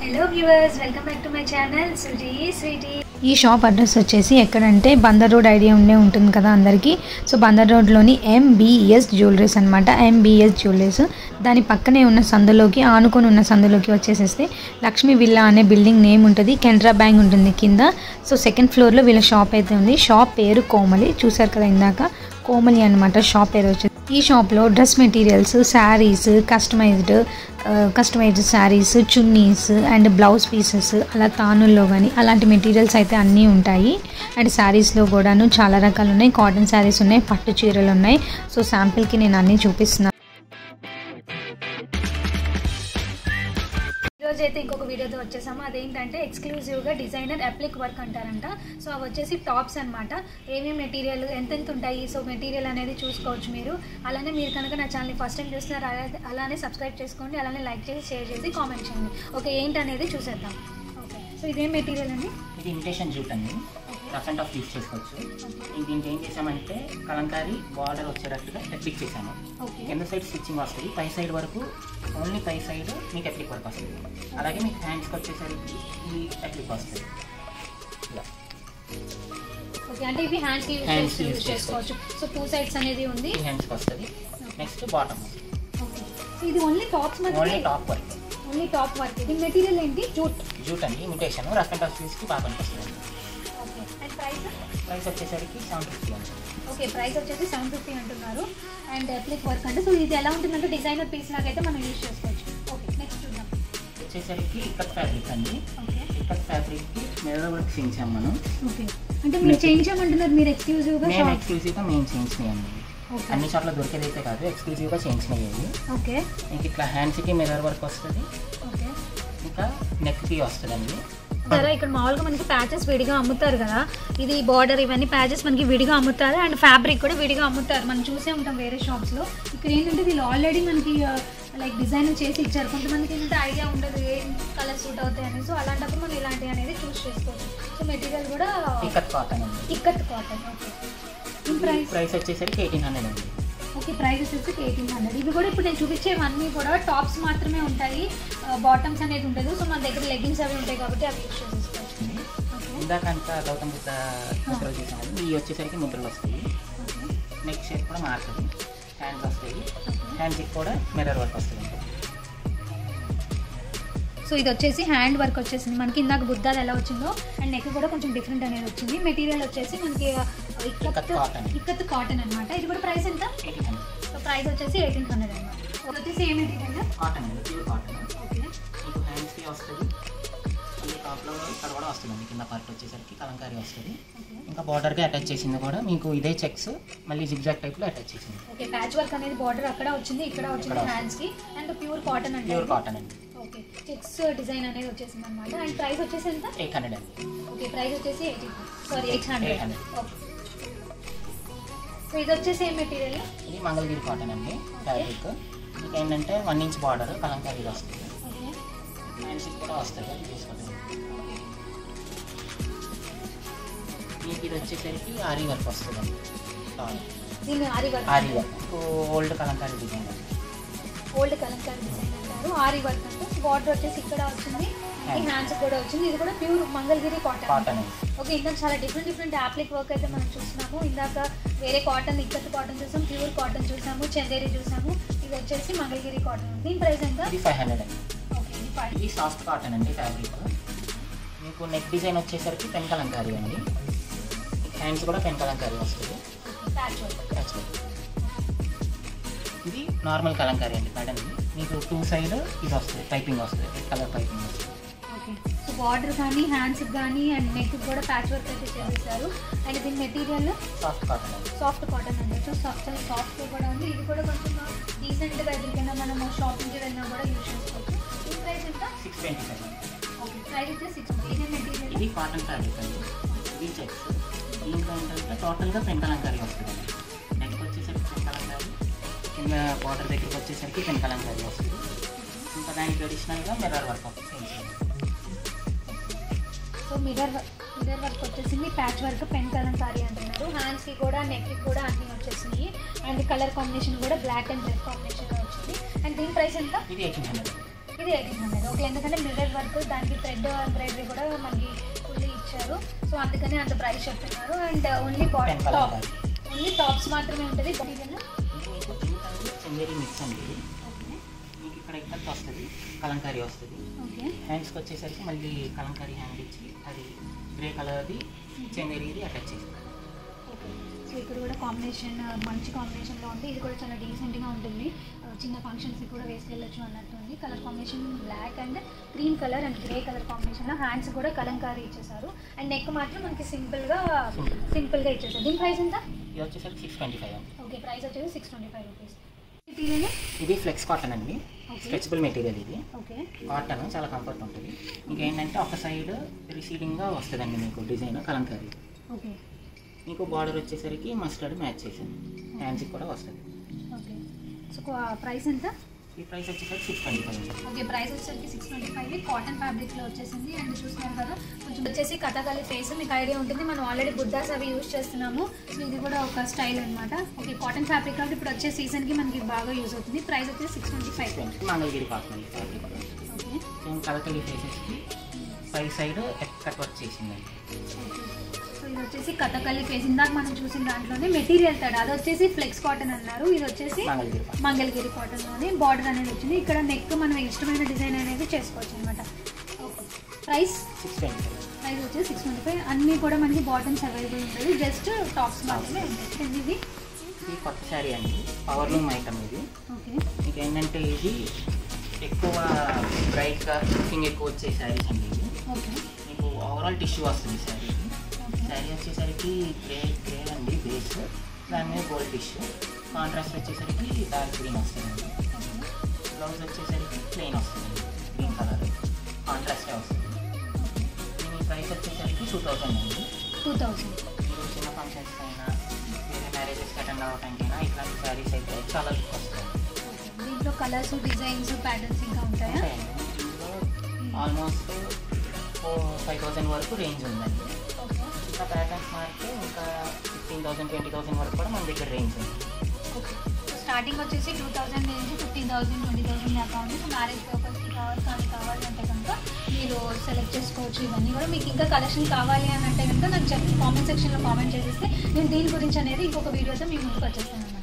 Hello viewers welcome back to my channel Suji sweety ఈ shop address వచ్చేసి ఎక్కడంటే Bandar road idea ఉండే ఉంటుంది కదా అందరికీ సో బందర్ రోడ్లోని ఎంబీఎస్ జ్యువెలరీస్ అనమాట ఎంబీఎస్ జ్యువెలరీస్ దాని పక్కనే ఉన్న సందులోకి ఆనుకొని ఉన్న సందులోకి వచ్చేసేస్తే లక్ష్మీ విల్లా అనే బిల్డింగ్ నేమ్ ఉంటుంది కెనరా బ్యాంక్ ఉంటుంది కింద సో సెకండ్ ఫ్లోర్లో వీళ్ళ షాప్ అయితే ఉంది షాప్ పేరు కోమలి చూసారు కదా ఇందాక కోమలి అనమాట షాప్ పేరు వచ్చేసి ఈ షాప్లో dress materials sarees customized customized sarees chunnis and blouse pieces అలా తానుల్లో కానీ అలాంటి మెటీరియల్స్ అయితే అన్నీ ఉంటాయి అండ్ శారీస్లో కూడాను చాలా రకాలు ఉన్నాయి కాటన్ శారీస్ ఉన్నాయి పట్టు చీరలు ఉన్నాయి సో శాంపిల్కి నేను అన్నీ చూపిస్తున్నాను ఈరోజు అయితే ఇంకొక వీడియోతో వచ్చేసాము అదేంటంటే ఎక్స్క్లూజివ్గా డిజైనర్ అప్లిక్ వర్క్ అంటారంట సో అవి వచ్చేసి టాప్స్ అనమాట ఏమేమి మెటీరియల్ ఎంతెంత ఉంటాయి సో మెటీరియల్ అనేది చూసుకోవచ్చు మీరు అలానే మీరు కనుక నా ఛానల్ని ఫస్ట్ టైం చూస్తున్నారు అలా- అలానే సబ్స్క్రైబ్ చేసుకోండి అలానే లైక్ చేసి షేర్ చేసి కామెంట్ చేయండి ఓకే ఏంటనేది చూసేద్దాం ఓకే సో ఇదేం మెటీరియల్ అండి ఇది ఇమిటేషన్ జూట్ అండి రఫ్ అండ్ ఆఫ్ యూస్ చేసుకోవచ్చు ఇంక దీనికి ఏం చేసామంటే కలంకారీ బార్డర్ వచ్చేటట్టుగా ఎప్లిక్ చేసాము ఓకే కింద సైడ్ స్టిచ్చింగ్ వస్తుంది పై సైడ్ వరకు ఓన్లీ పై సైడ్ మీకు ఎప్లిక్ వర్క్ వస్తుంది అలాగే మీకు హ్యాండ్స్కి వచ్చేసరికి ఈ ఎప్లిక్ వస్తుంది ఇలా ఓకే అంటే ఇవి హ్యాండ్స్కి Hands యూజ్ use చేసుకోవచ్చు సో టూ సైడ్స్ అనేది ఉంది ఈ హ్యాండ్స్కి వస్తుంది నెక్స్ట్ బాటమ్ ఓకే సో ఇది ఓన్లీ టాప్స్ ఓన్లీ మాత్రమే top work only top work ఇది మెటీరియల్ ఏంటి జూట్ జూట్ అండి ఇమిటేషన్ రఫ్ అండ్ ఆఫ్ యూస్కి బాగా పనికొస్తుంది ఓకే అండ్ ప్రైస్ ప్రైస్ వచ్చేసరికి సెవెన్ ఫిఫ్టీ అండి ఓకే ప్రైస్ వచ్చేసి సెవెన్ ఫిఫ్టీ అంటున్నారు అండ్ అప్లిక్ వర్క్ అంటే సో ఇది ఎలా ఉంటుందంటే డిజైనర్ పీస్ లాగైతే మనం యూజ్ చేసుకోవచ్చు ఓకే నెక్స్ట్ చూద్దాం వచ్చేసరికి ఇక్కత్ ఫ్యాబ్రిక్ అండి ఓకే ఇక్కత్ ఫ్యాబ్రిక్కి మిర్రర్ వర్క్ చేయించాం మనం ఓకే అంటే మీరు చేయించామంటున్నారు మీరు ఎక్స్క్లూజివ్గా మేము షాప్ ఎక్స్క్లూజివ్గా మేము చేయించినాయండి ఓకే అన్ని చోట్ల దొరికేదైతే కాదు ఎక్స్క్లూజివ్గా చేయించినవి ఇవి. ఓకే మీకు ఇట్లా హ్యాండ్స్కి మిర్రర్ వర్క్ వస్తుంది ఓకే ఇంకా నెక్కి వస్తుందండి సరే ఇక్కడ మామూలుగా మనకి ప్యాచెస్ విడిగా అమ్ముతారు కదా ఇది బార్డర్ ఇవన్నీ ప్యాచెస్ మనకి విడిగా అమ్ముతారు అండ్ ఫ్యాబ్రిక్ కూడా విడిగా అమ్ముతారు మనం చూసే ఉంటాం వేరే షాప్స్లో ఇక్కడ ఏంటంటే వీళ్ళు ఆల్రెడీ మనకి లైక్ డిజైన్ చేసి ఇచ్చారు కొంతమందికి ఏంటంటే ఐడియా ఉండదు ఏ కలర్ సూట్ అవుతాయి అని సో అలాంటప్పుడు మనం ఇలాంటివి అనేది చూస్ చేసుకోవచ్చు సో మెటీరియల్ కూడా ఇక్కత్ కాటన్ అండి ikat cotton okay in price price వచ్చేసరికి ఎయిటీన్ హండ్రెడ్ అండి ఓకే ప్రైస్ వచ్చేసి ఎయిటీన్ హండ్రెడ్ ఇవి కూడా ఇప్పుడు నేను చూపించేవన్నీ కూడా టాప్స్ మాత్రమే ఉంటాయి బాటమ్స్ అనేది ఉండదు సో మన దగ్గర లెగ్గిన్స్ అవి ఉంటాయి కాబట్టి అవి యూస్ చేసుకోవచ్చు ఓకే ఇందాక అంతా గౌతమ్ బుద్ధ ముద్రలు చేసాము ఇవి వచ్చేసరికి ముద్రలు వస్తాయి ఓకే నెక్ షేప్ కూడా మారుతుంది హ్యాండ్స్ వస్తాయి హ్యాండ్స్కి కూడా మిర్రర్ వర్క్ వస్తుంది సో ఇది వచ్చేసి హ్యాండ్ వర్క్ వచ్చేసింది మనకి ఇందాక బుద్ధాలు ఎలా వచ్చిందో అండ్ నెక్ కూడా కొంచెం డిఫరెంట్ అనేది వచ్చింది మెటీరియల్ వచ్చేసి మనకి ఆ, ఇక్కత్ ఇక్కత్ cotton. ఇక్కత్ కాటన్ అనమాట ఇది కూడా ప్రైస్ ఎంత ఎయిటీన్ హండ్రెడ్ సో ప్రైస్ వచ్చేసి ఎయిటీన్ హండ్రెడ్ అనమాట ఇది వచ్చేసి ఏ మెటీరియల్ కాటన్ అండి ప్యూర్ కాటన్ ఓకే మీకు హ్యాండ్స్కి వస్తుంది మళ్ళీ టాప్లో ఇక్కడ కూడా వస్తుందండి కింద పార్ట్ వచ్చేసరికి కలంకారీ వస్తుంది ఓకే ఇంకా బార్డర్కి అటాచ్ చేసింది కూడా మీకు ఇదే చెక్స్ మళ్ళీ జిగ్జాక్ టైప్లో అటాచ్ చేసింది ఓకే ప్యాచ్ వర్క్ అనేది బార్డర్ అక్కడ వచ్చింది ఇక్కడ వచ్చింది ఇక్కడ హ్యాండ్స్ కి అండ్ ప్యూర్ కాటన్ అంటే ప్యూర్ కాటన్ అండి ఓకే చెక్స్ డిజైన్ అనేది వచ్చేసింది అనమాట అండ్ ప్రైస్ వచ్చేసి ఎంత ఎయిట్ హండ్రెడ్ అండి ఓకే ప్రైస్ వచ్చేసి eighty sorry eight hundred 800. Okay so ఇది వచ్చేసి ఏం మెటీరియల్ ఇది మంగళగిరి కాటన్ అండి ఫ్యాబ్రిక్ మీకు ఏంటంటే వన్ ఇంచ్ బార్డర్ కలంకారీ వస్తుంది ఓకే హ్యాండ్స్కి కూడా వస్తుంది అది తీసుకోండి మీకు ఇది వచ్చేసరికి ఆరీ వర్క్ వస్తుందండి దీన్ని aari work aari work old Kalamkari design అండి ఓల్డ్ కలంకారీ డిజైన్ అంటారు ఆరి వర్క్ అంటే బార్డర్ వచ్చేసి ఇక్కడ వచ్చింది Hands. హ్యాండ్స్ కూడా వచ్చింది ఇది కూడా ప్యూర్ మంగళగిరి కాటన్ కాటన్ అండి ఓకే ఇందాక చాలా డిఫరెంట్ డిఫరెంట్ యాప్లిక్ వర్క్ అయితే మనం చూస్తున్నాము ఇందాక వేరే కాటన్ ఇక్కత్ కాటన్ చూసాము ప్యూర్ కాటన్ చూసాము చందేరి చూసాము ఇది వచ్చేసి మంగళగిరి కాటన్ దీని ప్రైస్ ఎంత ఇది ఫైవ్ హండ్రెడ్ అండి ఓకే ఇది ఫైవ్ ఇది సాఫ్ట్ కాటన్ అండి ఫ్యాబ్రిక్ మీకు నెక్ డిజైన్ వచ్చేసరికి పెన్ కలంకారీ అండి మీకు హ్యాండ్స్ కూడా పెన్ కలంకారీ వస్తుంది ప్యాచ్ వర్క్ Patch work. ఇది నార్మల్ కలంకారీ అండి మేడం మీకు టూ సైడ్ ఇది వస్తుంది పైపింగ్ వస్తుంది రెడ్ కలర్ పైపింగ్ వస్తుంది ఓకే సో బార్డర్ కానీ హ్యాండ్స్ కానీ అండ్ నెక్ కూడా ప్యాచ్ వర్క్ అయితే చేసేసారు అండ్ దీని మెటీరియల్ సాఫ్ట్ కాటన్ అండి సాఫ్ట్ కాటన్ అండి సో సాఫ్ట్ సాఫ్ట్ కూడా ఉంది ఇది కూడా కొంచెం డీసెంట్గా ఎక్కడికైనా మనం షాపింగ్కి వెళ్ళినా కూడా యూజ్ చేసుకోవచ్చు ఈ ప్రైస్ ఎంత six twenty five okay price వచ్చేసి సిక్స్ ఇదే మెటీరియల్ ఇది కాటన్ ఫ్యాబ్రిక్ అండి ఇది చెక్స్ దీంట్లో ఏంటంటే టోటల్గా పెన్ కలంకారీ వస్తుంది నెక్ వచ్చేసరికి పెన్ కలంకారీ కింద బార్డర్ దగ్గరికి వచ్చేసరికి పెన్ కలంకారీ వస్తుంది ఇంకా దానికి అడిషనల్గా మిర్రర్ వర్క్ వస్తుంది సో మిర్రర్ మిర్రర్ వర్క్ వచ్చేసింది ప్యాచ్ వర్క్ పెన్ కలంకారీ అంటున్నారు హ్యాండ్స్కి కూడా నెక్కి కూడా అన్నీ వచ్చేసినాయి అండ్ కలర్ కాంబినేషన్ కూడా బ్లాక్ అండ్ రెడ్ కాంబినేషన్లో వచ్చింది అండ్ దీని ప్రైస్ ఎంత ఇది ఎయిటీన్ హండ్రెడ్ ఇది అనేది ఎయిటీన్ హండ్రెడ్ ఓకే ఎందుకంటే మిర్రర్ వర్క్ దానికి థ్రెడ్ ఎంబ్రాయిడరీ కూడా మనకి ఫుల్లీ ఇచ్చారు సో అందుకని అంత ప్రైస్ చెప్తున్నారు and only Pen top Kalamkari. Only tops మాత్రమే ఉంటుంది మెటీరియల్ ఇది మీకు పింక్ అండ్ చందేరి మిక్స్ అండి ఇది ఓకే మీకు ఇక్కడ ఇక్కడ వస్తుంది కలంకారీ వస్తుంది ఓకే హ్యాండ్స్కి వచ్చేసరికి మళ్ళీ కలంకారీ హ్యాండ్ ఇచ్చి అది గ్రే కలర్ది చందేరిది అటాచ్ చేసి ఓకే సో ఇక్కడ కూడా కాంబినేషన్ మంచి కాంబినేషన్లో ఉంది ఇది కూడా చాలా డీసెంట్గా ఉంటుంది ఆ, చిన్న ఫంక్షన్స్కి కూడా వేసుకెళ్ళొచ్చు అన్నట్టు ఉంది colour combination black and cream colour and grey colour కాంబినేషన్లో హ్యాండ్స్ కూడా కలంకారీ ఇచ్చేసారు అండ్ నెక్ మాత్రం మనకి సింపుల్గా సింపుల్గా ఇచ్చేసారు దీని ప్రైస్ ఎంత ఇది వచ్చేసరికి సిక్స్ ట్వంటీ ఫైవ్ అండి ఓకే ప్రైస్ వచ్చేసి six twenty five rupees material ఇది ఫ్లెక్స్ కాటన్ అండి Okay. స్ట్రెచబుల్ మెటీరియల్ ఇది ఓకే కాటన్ చాలా కంఫర్ట్ ఉంటుంది మీకు ఏంటంటే ఒక సైడ్ రిసీడింగ్గా వస్తుందండి మీకు డిజైన్ కలంకారీ ఓకే మీకు బార్డర్ వచ్చేసరికి మస్టర్డ్ మ్యాచ్ చేసాను హ్యాండ్స్కి కూడా వస్తుంది ఓకే సో ప్రైస్ ఎంత ఈ ప్రైస్ వచ్చేసరికి సిక్స్ ట్వంటీ ఫైవ్ అండి ఓకే ప్రైస్ వచ్చేసరికి సిక్స్ ట్వంటీ ఫైవ్ కాటన్ ఫ్యాబ్రిక్లో వచ్చేసింది అండ్ చూస్తున్నారు కదా కొంచెం వచ్చేసి కథకళి ఫేస్ మీకు ఐడియా ఉంటుంది మనం ఆల్రెడీ బుద్ధాస్ అవి యూజ్ చేస్తున్నాము సో ఇది కూడా ఒక స్టైల్ అనమాట ఓకే కాటన్ ఫ్యాబ్రిక్ కాబట్టి ఇప్పుడు వచ్చే సీజన్కి మనకి బాగా యూజ్ అవుతుంది ప్రైస్ వచ్చేసి six twenty five twenty Mangalagiri cotton అండి ఫ్యాబ్రిక్ ఓకే సేమ్ కలకలి ఫేసెస్కి పై సైడ్ కట్ వర్క్ చేసిందండి ఓకే సో ఇది వచ్చేసి కథకళి ఫేస్ ఇందాక మనం చూసిన దాంట్లోనే మెటీరియల్ తడ అది వచ్చేసి ఫ్లెక్స్ కాటన్ అన్నారు ఇది వచ్చేసి మంగళగిరి కాటన్ మంగళగిరి కాటన్లోనే బార్డర్ అనేది వచ్చింది ఇక్కడ నెక్ మనం ఇష్టమైన డిజైన్ అనేది చేసుకోవచ్చు అనమాట okay price six twenty five price వచ్చేసి సిక్స్ ట్వంటీ ఫైవ్ అన్నీ కూడా మనకి బాటమ్స్ అవైలబుల్ ఉంటుంది జస్ట్ టాప్స్ మాత్రమే ఉంటాయి ఇది ఇది కొత్త శారీ అండి పవర్ లూమ్ ఐటమ్ ఇది ఓకే మీకు ఏంటంటే ఇది ఎక్కువ బ్రైట్గా ఫింగ్ ఎక్కువ వచ్చే శారీస్ అండి ఇది ఓకే మీకు ఓవరాల్ టిష్యూ వస్తుంది శారీ ఓకే శారీ వచ్చేసరికి గ్రే గ్రే అండి బేస్ దాని మీద గోల్డ్ టిష్యూ కాంట్రాస్ట్ వచ్చేసరికి డార్క్ గ్రీన్ వస్తుందండి బ్లౌజ్ వచ్చేసరికి ప్లెయిన్ వస్తుందండి గ్రీన్ కలర్ కాంట్రాస్టే వస్తుంది దీని ప్రైస్ వచ్చేసరికి టూ థౌసండ్ అండి టూ థౌసండ్ మీరు చిన్న ఫంక్షన్స్ అయినా వేరే మ్యారేజెస్కి అటెండ్ అవ్వటానికైనా ఇట్లాంటి శారీస్ అయితే చాలా వస్తాయి దీంట్లో కలర్స్ డిజైన్స్ ప్యాటర్న్స్ ఇంకా ఉంటాయా ఉంటాయండి ఇందులో ఆల్మోస్ట్ ఫోర్ ఫైవ్ థౌసండ్ వరకు రేంజ్ ఉందండి ఓకే ఇంకా ప్యాటర్న్స్ మారితే ఇంకా ఫిఫ్టీన్ థౌసండ్ ట్వంటీ థౌసండ్ వరకు కూడా మన దగ్గర రేంజ్ ఉంది ఓకే సో స్టార్టింగ్ వచ్చేసి టూ థౌసండ్ నుంచి ఫిఫ్టీన్ థౌసండ్ ట్వంటీ థౌసండ్ దాకా ఉంది సో మ్యారేజ్ పర్పస్కి కావాలి కానీ కావాలి అంటే కనుక మీరు సెలెక్ట్ చేసుకోవచ్చు ఇవన్నీ కూడా మీకు ఇంకా కలెక్షన్ కావాలి అని అంటే కనుక నాకు చెప్పి కామెంట్ సెక్షన్లో కామెంట్ చేసేస్తే నేను దీని గురించి అనేది ఇంకొక వీడియోతో మీ ముందుకు వచ్చేస్తాను